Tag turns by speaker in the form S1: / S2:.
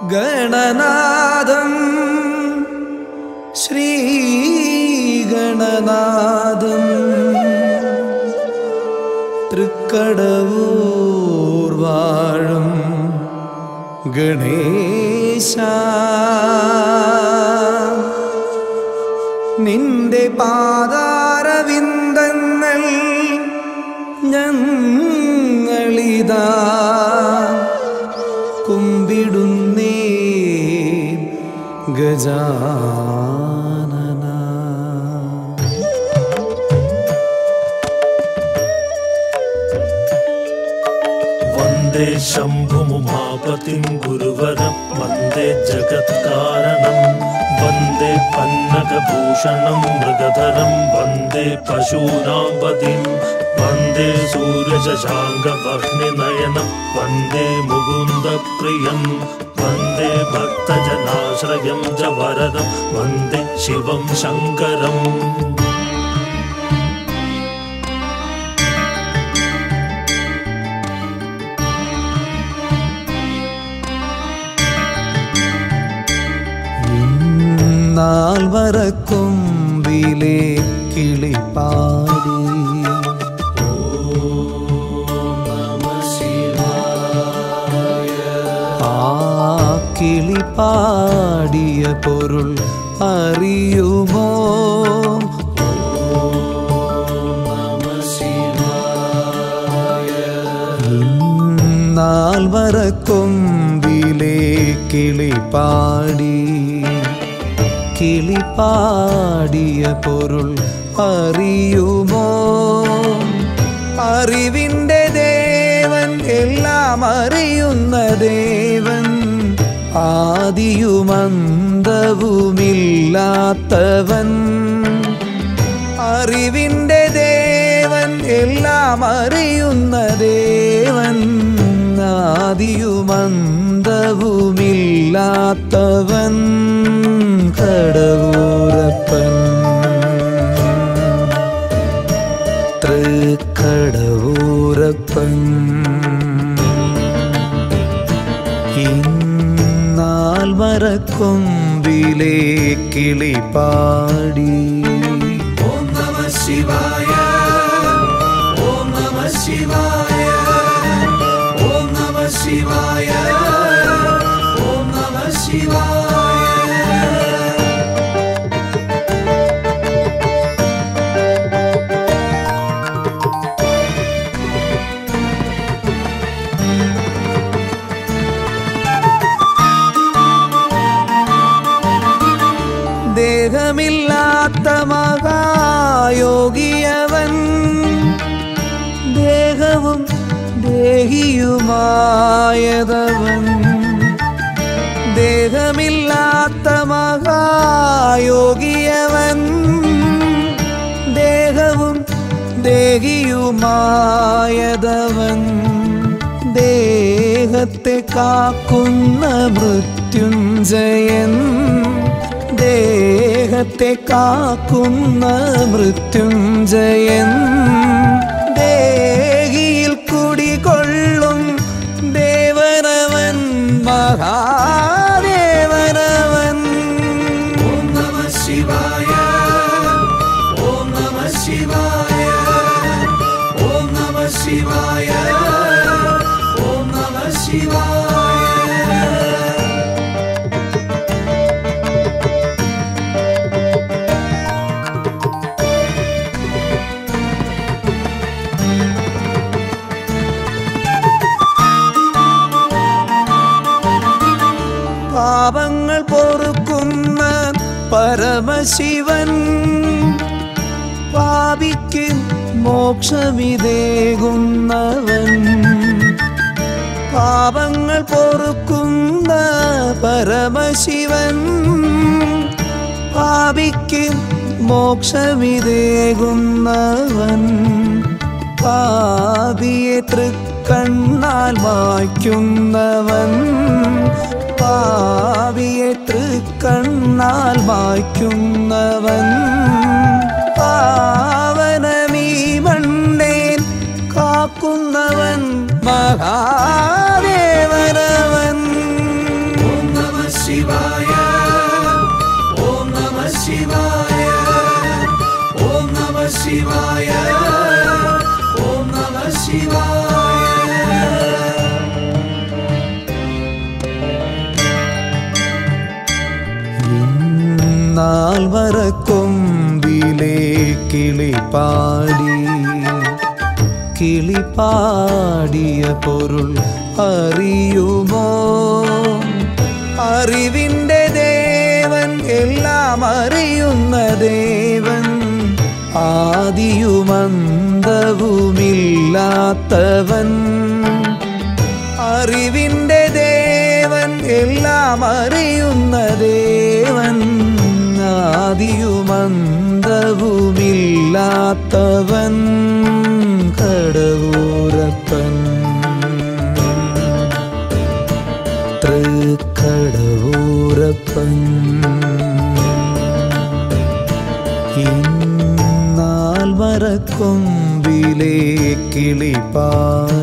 S1: ഗണനാഥം ശ്രീഗണനാഥം തൃക്കടവൂർ വാഴും ഗണേശ നിന്റെ പാതാരവിന്ദങ്ങൾ ഞങ്ങളിതാ കുമ്പിടുന്നേ ഗജാനന
S2: വന്ദേ ശംഭുമുമാപതിം ഗുരുവരം വന്ദേ ജഗത്കാരണം വന്ദേ പന്നകഭൂഷണം മൃഗധരം വന്ദേ പശൂനാംപതിം വന്ദേ സൂര്യശശാങ്കവഹ്നിനയനം വന്ദേ മുകുന്ദപ്രിയം വന്ദേ ഭക്തജനാശ്രയം ച വരദം വന്ദേ ശിവം ശങ്കരം
S1: നാൾ വരക്കൊമ്പിലെ കിളിപ്പാടി ആ കിളിപ്പാടിയ പൊരുൾ അറിയുമോ നാൾ വരക്കൊമ്പിലെ കിളിപ്പാടി കിളിപ്പാടിയ പൊരുൾ അറിയുമോ അറിവിൻ്റെ ദേവൻ എല്ലാം അറിയുന്ന ദേവൻ ആദിയുമന്തവുമില്ലാത്തവൻ അറിവിൻ്റെ ദേവൻ എല്ലാം അറിയുന്ന ദേവൻ ആദിയുമന്തവുമില്ലാത്തവൻ കടവൂരപ്പൻ തൃക്കടവൂരപ്പൻ ഇന്നാൽ മരക്കൊമ്പിലെ കിളിപ്പാടി ഓം നമ ശിവായ ഓം നമ ശിവായ ഓം നമ ശിവായ ഓം നമ ശിവായ ദേഹമില്ലാത്ത മഹായോഗിയവൻ ദേഹവും ദേഹിയുമായതവൻ ദേഹമില്ലാത്ത മഹായോഗിയവൻ ദേഹവും ദേഹിയുമായതവൻ ദേഹത്തെ കാക്കുന്ന മൃത്യുഞ്ജയൻ ദേഹത്തെ കാക്കുന്ന മൃത്യുഞ്ജയൻ ദേഹിയിൽ കുടികൊള്ളും ദേവനവൻ മഹാദേവനവൻ ഓം നമ ശിവായ ഓം നമ ശിവായ ഓം നമ ശിവായ ഓം നമ ശിവായ പാപങ്ങൾ പൊറുക്കുന്ന പരമശിവൻ പാപിക്ക് മോക്ഷമിതേകുന്നവൻ പാപങ്ങൾ പൊറുക്കുന്ന പരമശിവൻ പാപിക്ക് മോക്ഷമിതേകുന്നവൻ പാപിയെ തൃക്കണ്ണാൽ മായ്ക്കുന്നവൻ പാവിയെ തൃക്കണ്ണാൽ മായ്ക്കുന്നവൻ പാവനമീ മണ്ണേൻ കാക്കുന്നവൻ മഹാദേവനവൻ ഓം കിളിപ്പാടി കിളിപ്പാടിയ പൊരുൾ അറിയുമോ അറിവിൻ്റെ ദേവൻ എല്ലാം അറിയുന്ന ദേവൻ ആദിയുമന്തവുമില്ലാത്തവൻ അറിവിൻ്റെ ദേവൻ എല്ലാം അറിയുന്ന ദേവൻ ആദിയുമന്തവുമില്ലാത്തവൻ കടവൂരപ്പൻ തൃക്കടവൂരപ്പൻ ഇന്നാൽ മരക്കൊമ്പിലെ കിളിപ്പാടി